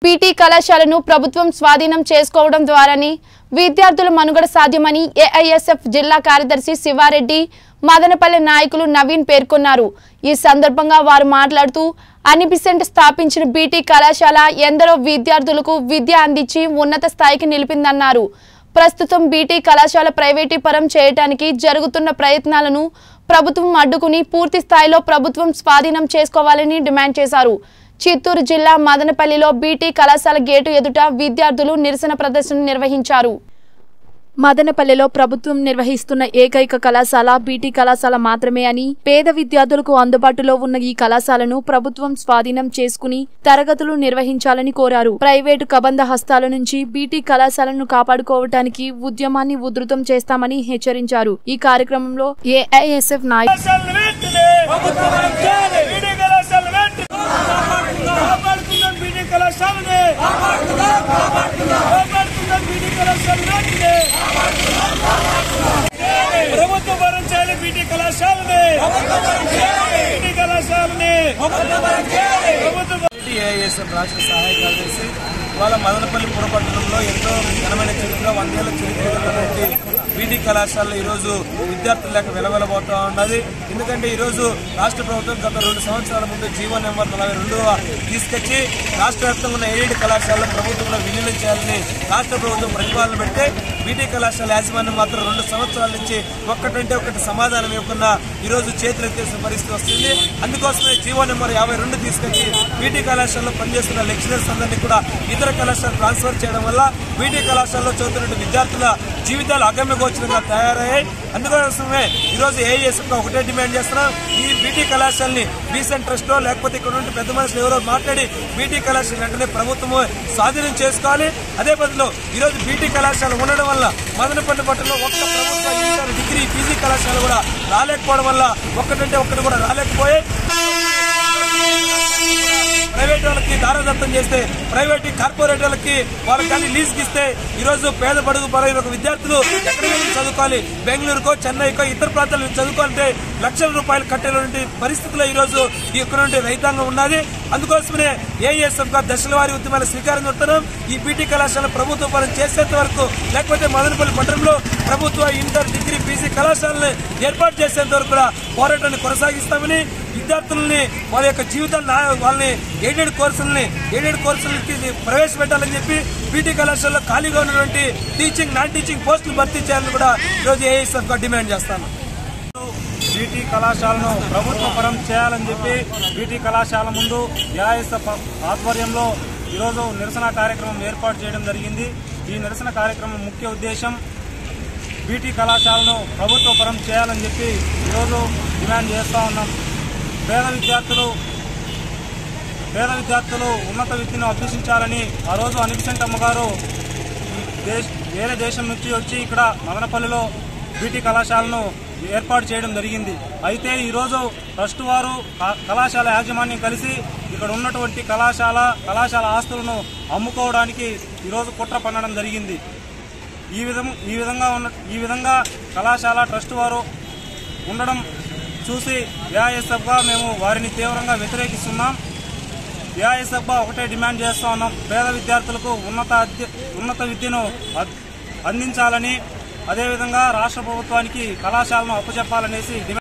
PT కళాశాలను ప్రభుత్వం స్వాధీనం చేసుకోవడం ద్వారానే విద్యార్థుల మనుగడ సాధ్యమని ఏఐఎస్ఎఫ్ జిల్లా కార్యదర్శి శివారెడ్డి మదనపల్లె నాయకులు నవీన్ పేర్కొన్నారు ఈ సందర్భంగా వారు మాట్లాడుతూ అనిబిసెంట్ స్థాపించిన బీటీ కళాశాల ఎందరో విద్యార్థులకు విద్య అందించి ఉన్నత స్థాయికి నిలిపిందన్నారు ప్రస్తుతం బీటీ కళాశాల ప్రైవేటీకరం చేయడానికి జరుగుతున్న ప్రయత్నాలను ప్రభుత్వం అడ్డుకుని పూర్తి స్థాయిలో ప్రభుత్వం స్వాధీనం చేసుకోవాలని డిమాండ్ చేశారు చిత్తూరు జిల్లా మదనపల్లిలో బీటీ కళాశాల గేటు ఎదుట విద్యార్థులు నిరసన ప్రదర్శన నిర్వహించారు మదనపల్లెలో ప్రభుత్వం నిర్వహిస్తున్న ఏకైక కళాశాల బీటీ కళాశాల మాత్రమే అని పేద విద్యార్థులకు అందుబాటులో ఉన్న ఈ కళాశాలను ప్రభుత్వం స్వాధీనం చేసుకుని తరగతులు నిర్వహించాలని కోరారు ప్రైవేటు కబంధ హస్తాల నుంచి బీటీ కళాశాలను కాపాడుకోవటానికి ఉద్యమాన్ని ఉధృతం చేస్తామని హెచ్చరించారు ఈ కార్యక్రమంలో ఏఐఎస్ఎఫ్ నాయకులు కళాశాలను వెంటనే బీడీ కళాశాలను వెంటనే కాపాడుకుందాం బీడీ కళాశాలని కాపాడుకుందాం బీడీ కళాశాలను వెంటనే ప్రభుత్వ పరం చేయాలి బీటీ కళాశాలని బీటీ కళాశాలని ప్రభుత్వ ఏఐఎస్ఎఫ్ రాష్ట్ర సహాయ కార్యదర్శి ఇవాళ మదనపల్లి పురపట్టణంలో ఎంతో ఘనమైన చరిత్ర వందేళ్ల చరిత్ర కలిగినటువంటి బీటీ కళాశాలలో ఈరోజు విద్యార్థులు లేక వెలవెలబోతా ఉన్నది ఎందుకంటే ఈరోజు రాష్ట్ర ప్రభుత్వం గత రెండు సంవత్సరాల ముందు జీవో నెంబర్ నలభై రెండు తీసుకొచ్చి రాష్ట్ర వ్యాప్తంగా ఉన్న ఏడు కళాశాలను ప్రభుత్వంలో విలీనం చేయాలని రాష్ట్ర ప్రభుత్వం ప్రతిపాదన పెడితే బీటీ కళాశాల యాజమాన్యం మాత్రం రెండు సంవత్సరాల నుంచి ఒక్కటంటే ఒకటి సమాధానం ఇవ్వకుండా ఈరోజు చేతులెత్తేసిన పరిస్థితి వస్తుంది అందుకోసమే జీవో నెంబర్ యాభై రెండు తీసుకొచ్చి బీటీ కళాశాలలో పనిచేస్తున్న లెక్చరర్స్ అందరినీ కూడా ఇతర కళాశాల ట్రాన్స్ఫర్ చేయడం వల్ల బీటీ కళాశాలలో చదువుతున్న విద్యార్థుల జీవితాలు అగమ్యగోచరంగా తయారయ్యాయి అందుకోసమే ఈరోజు ఏఎస్ ఒకటే డిమాండ్ చేస్తున్నాం ఈ బీటీ కళాశాలని బీసెంట్ ట్రస్ట్ లేకపోతే ఇక్కడ ఉంటే పెద్ద మనుషులు ఎవరో మాట్లాడి బీటీ కళాశాల వెంటనే ప్రభుత్వము స్వాధీనం చేసుకోవాలి అదే బదులు ఈరోజు బీటీ కళాశాల ఉండడం వల్ల మదనపల్లి పట్టణంలో ఒక్క ప్రభుత్వ ఇంటర్ డిగ్రీ పీజీ కళాశాల కూడా రాలేకపోవడం వల్ల ఒక్కటంటే ఒక్కటి కూడా రాలేకపోయి ప్రైవేట్ వాళ్ళకి దారదత్తం చేస్తే ప్రైవేట్ కార్పొరేట్ వాళ్ళకి వాళ్ళకి కానీ లీజ్కి ఇస్తే ఈ రోజు పేద బడుగు బలైన ఒక విద్యార్థులు ఎక్కడికి వెళ్ళి చదువుకోవాలి బెంగళూరుకో చెన్నైకో ఇతర ప్రాంతాలకు చదువుకోవాలంటే లక్షల రూపాయలు కట్టేటువంటి పరిస్థితుల్లో ఈ రోజు ఈ ఇక్కడ నుండి రైతాంగం ఉన్నది అందుకోసమే ఏఎస్ఎఫ్ గా దశల వారి ఉద్యమాల శ్రీకారం చుడుతున్నాం ఈ బీటీ కళాశాల ప్రభుత్వ పరం చేసేంత వరకు లేకపోతే మదనపల్లి పట్టణంలో ప్రభుత్వ ఇంటర్ డిగ్రీ పీజీ కళాశాలను ఏర్పాటు చేసేంత వరకు కూడా పోరాటాన్ని కొనసాగిస్తామని విద్యార్థులని వాళ్ళ యొక్క జీవితాలు నా- వాళ్ళని ఎయిడెడ్ కోర్సులని ఎయిడెడ్ కోర్సులకి ప్రవేశపెట్టాలని చెప్పి బీటీ కళాశాలలో ఖాళీగా ఉన్నటువంటి టీచింగ్ నాన్ టీచింగ్ పోస్టులు భర్తీ చేయాలని కూడా ఈరోజు ఏఎస్ఎఫ్ గా డిమాండ్ చేస్తాను బీటీ కళాశాలను ప్రభుత్వ పరం చేయాలని చెప్పి బీటీ కళాశాల ముందు ఏఐఎస్ఎఫ్ ఆధ్వర్యంలో ఈరోజు నిరసన కార్యక్రమం ఏర్పాటు చేయడం జరిగింది ఈ నిరసన కార్యక్రమం ముఖ్య ఉద్దేశం బీటీ కళాశాలను ప్రభుత్వ పరం చేయాలని చెప్పి ఈరోజు డిమాండ్ చేస్తూ ఉన్నాం పేద విద్యార్థులు పేద విద్యార్థులు ఉన్నత విద్యను అభ్యసించాలని ఆ రోజు అనిపిసెంటమ్మ గారు ఈ దేశ వేరే దేశం నుంచి వచ్చి ఇక్కడ మదనపల్లిలో బీటీ కళాశాలను ఏర్పాటు చేయడం జరిగింది అయితే ఈరోజు ట్రస్ట్ వారు క- కళాశాల యాజమాన్యం కలిసి ఇక్కడ ఉన్నటువంటి కళాశాల కళాశాల ఆస్తులను అమ్ముకోవడానికి ఈరోజు కుట్ర పన్నడం జరిగింది ఈ విధం ఈ విధంగా ఉన్న ఈ విధంగా కళాశాల ట్రస్ట్ వారు ఉండడం చూసి ఏఐఎస్ఎఫ్గా మేము వారిని తీవ్రంగా వ్యతిరేకిస్తున్నాం ఏఐఎస్ఎఫ్గా ఒకటే డిమాండ్ చేస్తా ఉన్నాం పేద విద్యార్థులకు ఉన్నత అద్య- ఉన్నత విద్యను అద్- అందించాలని అదేవిధంగా రాష్ట్ర ప్రభుత్వానికి కళాశాలను అప్పచెప్పాలనేసి డిమాండ్